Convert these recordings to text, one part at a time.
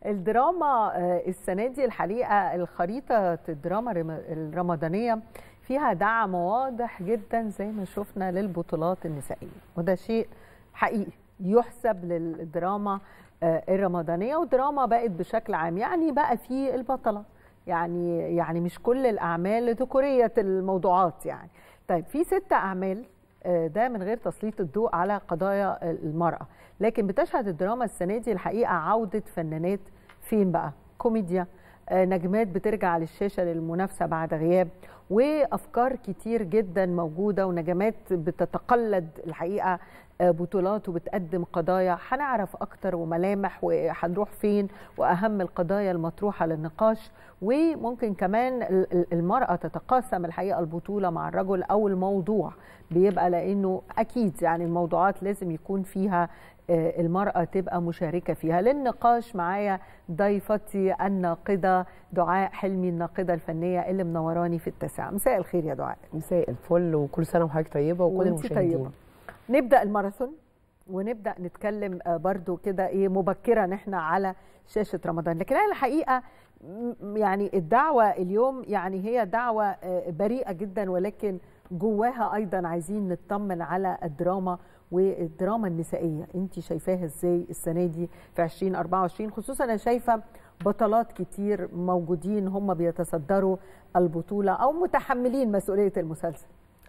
الدراما السنه دي الحقيقه الخريطه الدراما الرمضانيه فيها دعم واضح جدا زي ما شفنا للبطولات النسائيه وده شيء حقيقي يحسب للدراما الرمضانيه والدراما بقت بشكل عام يعني بقى في البطله يعني يعني مش كل الاعمال ذكوريه الموضوعات يعني طيب في ست اعمال ده من غير تسليط الضوء على قضايا المراه لكن بتشهد الدراما السنه دي الحقيقه عوده فنانات فين بقى كوميديا نجمات بترجع للشاشه للمنافسه بعد غياب وافكار كتير جدا موجوده ونجمات بتتقلد الحقيقه بطولات وبتقدم قضايا هنعرف اكتر وملامح وهنروح فين واهم القضايا المطروحه للنقاش وممكن كمان المراه تتقاسم الحقيقه البطوله مع الرجل او الموضوع بيبقى لانه اكيد يعني الموضوعات لازم يكون فيها المرأة تبقى مشاركة فيها للنقاش معايا ضيفتي الناقدة دعاء حلمي الناقدة الفنية اللي منوراني في التاسعة مساء الخير يا دعاء مساء الفل وكل سنة وحضرتك طيبة وكل المشاهدين طيبة. نبدأ الماراثون ونبدأ نتكلم برضو كده ايه مبكرا احنا على شاشة رمضان لكن انا الحقيقة يعني الدعوة اليوم يعني هي دعوة بريئة جدا ولكن جواها ايضا عايزين نطمن على الدراما والدراما النسائيه انت شايفاها ازاي السنه دي في 2024 خصوصا انا شايفه بطلات كتير موجودين هم بيتصدروا البطوله او متحملين مسؤوليه المسلسل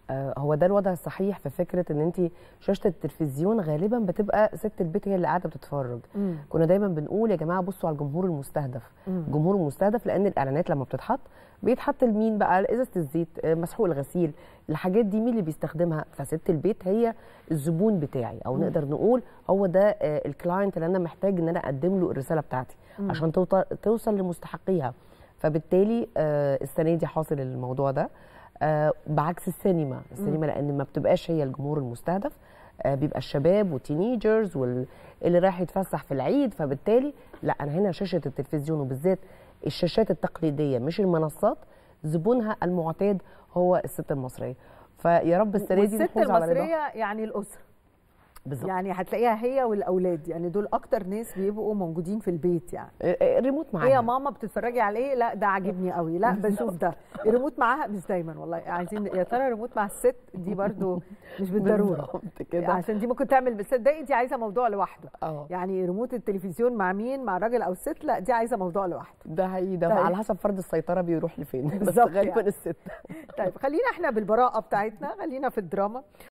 هو ده الوضع الصحيح في فكره ان انت شاشه التلفزيون غالبا بتبقى ست البيت هي اللي قاعده بتتفرج مم. كنا دايما بنقول يا جماعه بصوا على الجمهور المستهدف مم. الجمهور المستهدف لان الاعلانات لما بتتحط بيتحط لمين بقى ازازه الزيت مسحوق الغسيل الحاجات دي مين اللي بيستخدمها فست البيت هي الزبون بتاعي او مم. نقدر نقول هو ده الكلاينت اللي انا محتاج ان انا اقدم له الرساله بتاعتي مم. عشان توصل لمستحقيها فبالتالي السنه دي حاصل الموضوع ده آه بعكس السينما السينما لان ما بتبقاش هي الجمهور المستهدف آه بيبقى الشباب والتينيجرز واللي رايح يتفسح في العيد فبالتالي لا انا هنا شاشه التلفزيون وبالذات الشاشات التقليديه مش المنصات زبونها المعتاد هو الست المصريه فيا رب السنه دي نحوز على المصريه يعني الاسره بالزبط. يعني هتلاقيها هي والاولاد يعني دول اكتر ناس بيبقوا موجودين في البيت يعني الريموت معاها هي ماما بتتفرجي على ايه لا ده عاجبني قوي لا بشوف ده الريموت معاها مش دايما والله عايزين يا ترى الريموت مع الست دي برضو مش بالضروره كده عشان دي ممكن تعمل بس ده دي عايزه موضوع لوحده أوه. يعني ريموت التلفزيون مع مين مع الراجل او الست لا دي عايزه موضوع لوحده ده حقيقي ده طيب. على حسب فرد السيطره بيروح لفين بس غالبا يعني. الست طيب خلينا احنا بالبراءه بتاعتنا خلينا في الدراما